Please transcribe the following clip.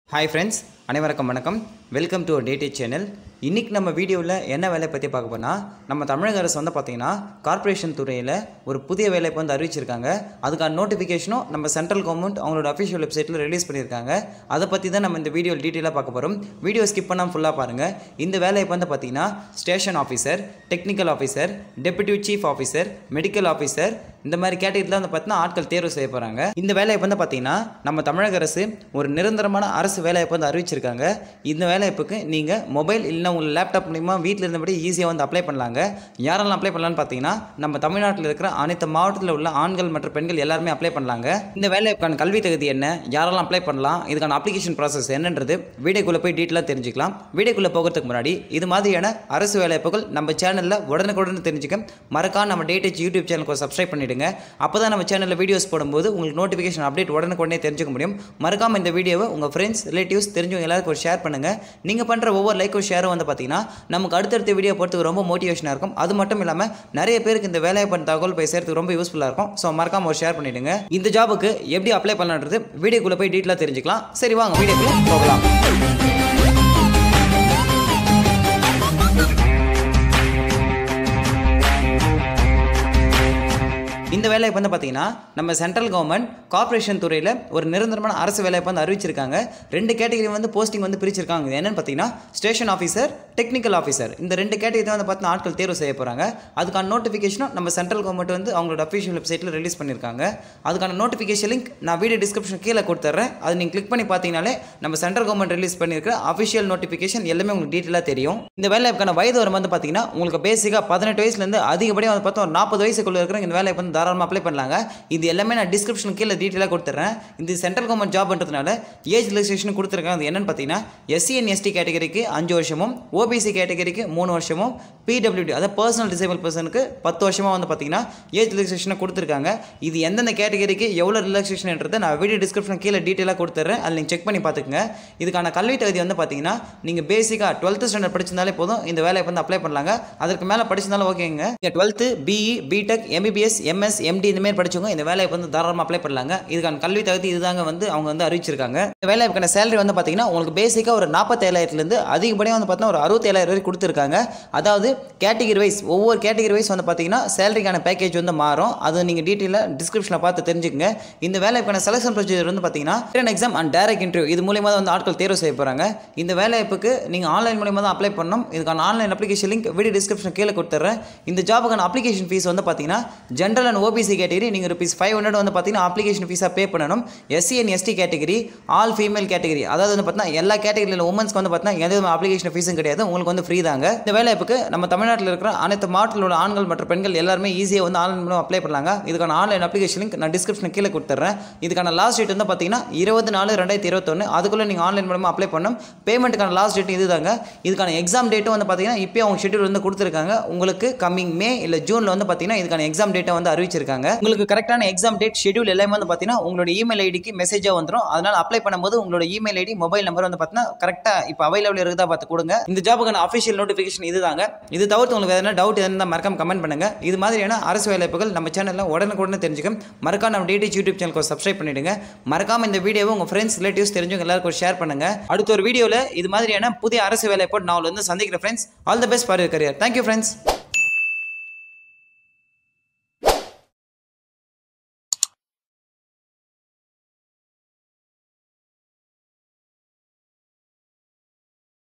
hi friends அனைவருக்கும் வணக்கம் welcome to டேட்டி channel இன்றைக்கி நம்ம வீடியோவில் என்ன வேலையை பற்றி பார்க்க போனால் நம்ம தமிழக அரசு வந்து பார்த்திங்கன்னா கார்ப்பரேஷன் துறையில் ஒரு புதிய வேலை வந்து அறிவிச்சிருக்காங்க அதுக்கான நோட்டிஃபிகேஷனும் நம்ம சென்ட்ரல் கவர்மெண்ட் அவங்களோட அஃபிஷியல் வெப்சைட்டில் ரிலீஸ் பண்ணியிருக்காங்க அதை பற்றி தான் நம்ம இந்த வீடியோ டீட்டெயிலாக பார்க்க போகிறோம் வீடியோ ஸ்கிப் பண்ணாமல் ஃபுல்லாக பாருங்கள் இந்த வேலையை வந்து பார்த்திங்கன்னா station officer technical officer deputy chief officer medical officer இந்த மாதிரி கேட்டகரியில் வந்து பார்த்தீங்கன்னா ஆட்கள் தேர்வு செய்ய போகிறாங்க இந்த வேலையை வந்து பார்த்தீங்கன்னா நம்ம தமிழக அரசு ஒரு நிரந்தரமான அரசு வேலைவாய்ப்பு வந்து அறிவிச்சிருக்காங்க இந்த வேலைவாய்ப்புக்கு நீங்கள் மொபைல் இல்லைன்னா உங்கள் லேப்டாப் மூலிமா வீட்டில் இருந்தபடி ஈஸியாக வந்து அப்ளை பண்ணலாங்க யாரெல்லாம் அப்ளை பண்ணலாம்னு பார்த்தீங்கன்னா நம்ம தமிழ்நாட்டில் இருக்கிற அனைத்து மாவட்டத்தில் உள்ள ஆண்கள் மற்றும் பெண்கள் எல்லாருமே அப்ளை பண்ணலாங்க இந்த வேலைவாய்ப்புக்கான கல்வி தகுதி என்ன யாரெல்லாம் அப்ளை பண்ணலாம் இதுக்கான அப்ளிகேஷன் ப்ராசஸ் என்னன்றது வீடியோக்குள்ளே போய் டீட்டெயிலாக தெரிஞ்சுக்கலாம் வீடியோக்குள்ளே போகிறதுக்கு முன்னாடி இது மாதிரியான அரசு வேலைவாய்ப்புகள் நம்ம சேனலில் உடனுக்குடன் தெரிஞ்சுக்க மறக்காம நம்ம டேட்டேஜ் யூடியூப் சேனலுக்கு சப்ஸ்கிரைப் பண்ணிடுங்க அப்போ தான் நம்ம சேனலில் வீடியோஸ் போடும்போது உங்களுக்கு நோட்டிஃபிகேஷன் அப்டேட் உடனுக்குடனே தெரிஞ்சுக்க முடியும் மறக்காம இந்த வீடியோவை உங்கள் ஃப்ரெண்ட்ஸ் ரிலேட்டிவ்ஸ் தெரிஞ்சவங்க எல்லாருக்கும் ஒரு ஷேர் பண்ணுங்கள் நீங்கள் பண்ணுற ஒவ்வொரு லைக்கும் ஷேரும் வந்து பார்த்தீங்கன்னா நமக்கு அடுத்தடுத்த வீடியோ போகிறதுக்கு ரொம்ப மோட்டிவேஷனாக இருக்கும் அது மட்டும் இல்லாமல் நிறைய பேருக்கு இந்த வேலைவாய்ப்பு தகவல் போய் சேர்த்துக்கு ரொம்ப யூஸ்ஃபுல்லாக இருக்கும் ஸோ மறக்காம ஒரு ஷேர் பண்ணிடுங்க இந்த ஜாபுக்கு எப்படி அப்ளை பண்ணலான்றது வீடியோக்குள்ளே போய் டீட்டெயிலாக தெரிஞ்சுக்கலாம் சரி வாங்க வீடியோக்குள்ளே போகலாம் இந்த வேலையை வந்து பார்த்தீங்கன்னா நம்ம சென்ட்ரல் கவர்மெண்ட் கார்ப்பரேஷன் துறையில் ஒரு நிரந்தரமான அரசு வேலையை வந்து அறிவிச்சிருக்காங்க ரெண்டு கேட்டகரி வந்து போஸ்டிங் வந்து பிரிச்சிருக்காங்க இது என்னன்னு பார்த்தீங்கன்னா ஸ்டேஷன் ஆஃபீஸர் டெக்னிக்கல் ஆஃபீஸர் இந்த ரெண்டு கேட்டகரி வந்து பார்த்தீங்கன்னா ஆட்கள் தேர்வு செய்ய போகிறாங்க அதுக்கான நோட்டிஃபிகேஷனும் நம்ம சென்ட்ரல் கவர்மெண்ட் வந்து அவங்களோட அஃபிஷியல் வெப்சைட்டில் ரிலீஸ் பண்ணியிருக்காங்க அதுக்கான நோட்டிஃபிகேஷன் லிங்க் நான் வீடியோ டிஸ்கிரிப்ஷன் கீழே கொடுத்துட்றேன் அது நீங்கள் கிளிக் பண்ணி பார்த்தீங்கனாலே நம்ம சென்ட்ரல் கவர்மெண்ட் ரிலீஸ் பண்ணியிருக்கிற அஃபிஷியல் நோட்டிஃபிகேஷன் எல்லாமே உங்களுக்கு டீட்டெயிலாக தெரியும் இந்த வேலைக்கான வயது வரும் வந்து பார்த்தீங்கன்னா உங்களுக்கு பேசிக்காக பதினெட்டு வயசுலேருந்து அதிகப்படியாக வந்து பார்த்தா ஒரு நாற்பது வயசுக்குள்ள இருக்கிற இந்த வேலையை வந்து தாராளமாக அப்ளை பண்ணலாங்க இது எல்லாமே நான் டிஸ்கிரிப்ஷன் கீழே டீட்டெயிலாக கொடுத்துட்றேன் இது சென்ட்ரல் கவர்மெண்ட் ஜாப்ன்றதுனால ஏஜ் ரிலாக்ஸேஷன் கொடுத்துருக்காங்க அது என்னன்னு பார்த்தீங்கன்னா எஸ்சி அண்ட் எஸ்டி கேட்டகரிக்கு அஞ்சு வருஷமும் ஓபிசி கேட்டகரிக்கு மூணு வருஷமும் பிடபிள்யூடி அதாவது பர்சனல் டிசேபிள் பர்சனுக்கு பத்து வருஷமாக வந்து பார்த்தீங்கன்னா ஏஜ் ரிலாக்ஸேஷனை கொடுத்துருக்காங்க இது எந்தெந்த கேட்டகரிக்கு எவ்வளோ ரிலாக்ஸேஷன்ன்றதை நான் வீடியோ டிஸ்கிரிப்ஷன் கீழே டீட்டெயிலாக கொடுத்துட்றேன் அதில் நீங்கள் செக் பண்ணி பார்த்துக்குங்க இதுக்கான கல்வி தகுதி வந்து பார்த்தீங்கன்னா நீங்கள் பேசிக்காக டுவெல்த்து ஸ்டாண்டர்ட் படிச்சிருந்தாலே போதும் இந்த வேலையை வந்து அப்ளை பண்ணலாங்க அதற்கு மேலே படிச்சிருந்தாலும் ஓகேங்க நீங்கள் twelfth BE BTech MBBS MS MD இந்த மாதிரி படிச்சவங்க இந்த வேலையை வந்து தாராளமாக அப்ளை பண்ணலாங்க இதுக்கான கல்வி தகுதி இதுதாங்க வந்து அவங்க வந்து அறிவிச்சிருக்காங்க இந்த வேலைக்கான சேலரி வந்து பார்த்தீங்கன்னா உங்களுக்கு பேசிக்காக ஒரு நாற்பத்தேழாயிரத்துலேருந்து அதிகப்படியாக வந்து பார்த்தீங்கன்னா ஒரு அறுபத்தேழாயிரம் வரை கொடுத்துருக்காங்க அதாவது கேட்டகரி வைஸ் ஒவ்வொரு கேட்டகரி வைஸ் வந்து பார்த்தீங்கன்னா சேலரிக்கான பேக்கேஜ் வந்து மாறும் அது நீங்கள் டீட்டெயிலாக டிஸ்கிரிப்ஷனில் பார்த்து தெரிஞ்சுக்கங்க இந்த வேலைக்கான செலெக்ஷன் ப்ரொசீஜர் வந்து பார்த்தீங்கன்னா written exam and direct interview இது மூலியமாக தான் வந்து ஆட்கள் தேர்வு செய்ய போகிறாங்க இந்த வேலைவாய்ப்புக்கு நீங்கள் ஆன்லைன் மூலியமாக தான் அப்ளை பண்ணணும் இதுக்கான online application link video description கீழே கொடுத்துட்றேன் இந்த ஜாபுக்கான அப்ளிகேஷன் ஃபீஸ் வந்து பார்த்தீங்கன்னா ஜென்ரல் அண்ட் ஓபிசி கேட்டகரி நீங்கள் ருபீஸ் ஃபைவ் ஹண்ட்ரட் வந்து பார்த்தீங்கன்னா அப்ளிகேஷன் ஃபீஸாக பே பண்ணணும் SC and ST category all female category அதாவது வந்து பார்த்தீங்கன்னா எல்லா கேட்டகரியில் உமன்ஸ்க்கு வந்து பார்த்தீங்கன்னா எந்த விதமான அப்ளிகேஷன் ஃபீஸும் கிடையாது உங்களுக்கு வந்து ஃப்ரீ தாங்க இந்த வேலைவாய்ப்புக்கு நம்ம தமிழ்நாட்டில் இருக்கிற அனைத்து மாவட்டத்தில் உள்ள ஆண்கள் மற்றும் பெண்கள் எல்லாருமே ஈஸியாக வந்து ஆன்லைன் மூலம் அப்ளை பண்ணலாங்க இதுக்கான ஆன்லைன் அப்ளிகேஷன் லிங்க் நான் டிஸ்கிரிப்ஷன் கீழே கொடுத்துட்றேன் இதுக்கான லாஸ்ட் டேட் வந்து பார்த்தீங்கன்னா இருபது நாலு ரெண்டாயிரத்தி இருபத்தொன்று அதுக்குள்ளே நீங்கள் ஆன்லைன் மூலமாக அப்ளை பண்ணணும் பேமெண்ட்டுக்கான லாஸ்ட் டேட் இது தாங்க இதுக்கான எக்ஸாம் டேட்டும் வந்து பார்த்தீங்கன்னா இப்போ அவங்க ஷெட்யூல் வந்து கொடுத்துருக்காங்க உங்களுக்கு கம்மிங் மே இல்லை ஜூனில் வந்து பார்த்தீங்கன்னா இதுக்கான எக்ஸாம் டேட்டை வந்து அறிவிச்சிருக்காங்க உங்களுக்கு கரெக்டான எக்ஸாம் டேட் ஷெட்யூல் எல்லாமே வந்து பார்த்தீங்கன்னா உங்களோட இமெயில் ஐடிக்கு மெசேஜாக வந்துடும் அதனால் அப்ளை பண்ணும்போது உங்களோட இமெயில் ஐடி மொபைல் நம்பர் வந்து பார்த்தீங்கன்னா கரெக்டாக இப்போ அவைலபிள் இருக்குதா பார்த்து கொடுங்க இந்த ஜாபுக்கான அஃபிஷியல் நோட்டிஃபிகேஷன் இதுதாங்க இது தவிர்த்து உங்களுக்கு எதனா டவுட் எதுனா மறக்காம கமெண்ட் பண்ணுங்க இது மாதிரியான அரசு வேலைவாய்ப்புகள் நம்ம சேனலில் உடனுக்குடனே தெரிஞ்சுக்க மறக்காம நம்ம டிடிச் யூடியூப் சேனலுக்கு சப்ஸ்கிரைப் பண்ணிடுங்க மறக்காம இந்த வீடியோவை உங்கள் ஃப்ரெண்ட்ஸ் ரிலேட்டிவ்ஸ் தெரிஞ்சவங்க எல்லாருக்கும் ஷேர் பண்ணுங்க அடுத்த ஒரு வீடியோவில் இது மாதிரியான புதிய அரசு வேலைவாய்ப்பு நான் வந்து சந்திக்கிற friends all the best for your career thank you friends